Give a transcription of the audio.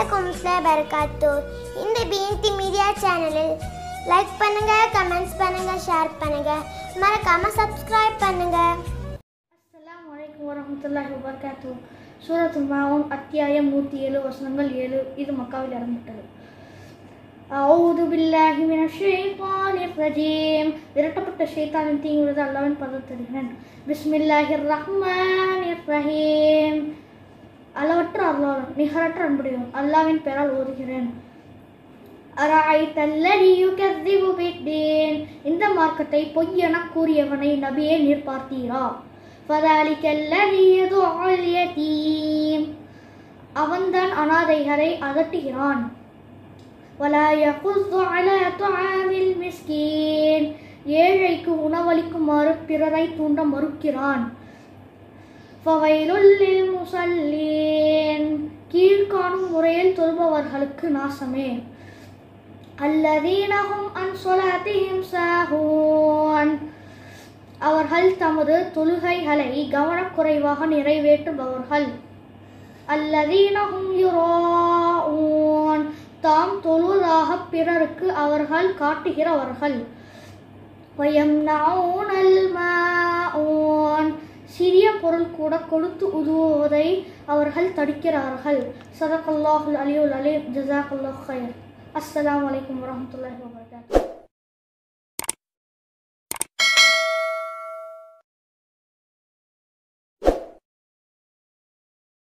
வலைக்கும் பரகாத்து இந்த பிஎன்டி மீடியா சேனலில் லைக் பண்ணுங்க கமெண்ட்ஸ் பண்ணுங்க ஷேர் பண்ணுங்க மறக்காம சப்ஸ்கிரைப் பண்ணுங்க அஸ்ஸலாமு அலைக்கும் வரஹ்மத்துல்லாஹி வபரகாத்து சூரத்துல் மாவுன் அத்தியாயம் நூற்றி ஏழு வசனங்கள் ஏழு இது மக்காவில் இறங்கிவிட்டது அவுது பில்லாஹி மினஷ் ஷைத்தானிர் ரஜீம் விரட்டப்பட்ட ஷைத்தானின் தீங்குள்ளது அல்லாவின் பதம் தருகிறேன் பிஸ்மில்லாஹிர் ரஹ்மானிர் ரஹீம் அளவற்ற அருளாளன் நிகரற்ற அன்புடையவன் அல்லாவின் பெயரால் ஓதுகிறேன் அராய்த அல்லதி யுகذிபு பித்தீன் இந்த மார்க்கத்தை பொய் என கூறியவனை நபியே நீர் பார்த்தீரா ஃபதாலிக அல்லதி யதுஉல் யதீம் அவன்தான் அனாதைகளை அதட்டுகிறான் வலா யகுஸ்து அலா துஆமில் மிஸ்கீன் ஏழைக்கு உணவளிக்குமாறு பிறரை தூண்ட மறுக்கிறான் ஃபவைலுல் லில் முஸல்லீன் கீழ்காணும் முறையில் தொழுபவர்களுக்கு நாசமே அல்லதீனஹும் அன் சொலாத்திஹிம் சாஹூன் அவர்கள் தமது தொழுகைகளை கவனக்குறைவாக நிறைவேற்றுபவர்கள் அல்லதீனஹும் யுராஊன் தாம் தொழுதாக பிறருக்கு அவர்கள் காட்டுகிறவர்கள் வயம்னவுனல் மாஊன் சிறிய பொருள் கூட கொடுத்து உதவுவதை அவர்கள் தடுக்கிறார்கள் சதகல்லாஹுல் அலியுல் அலீம் ஜசாக்கல்லாஹ் ஹைர் அஸ்ஸலாமு அலைக்கும் வரஹ்மத்துல்லாஹி வபரகாத்துஹு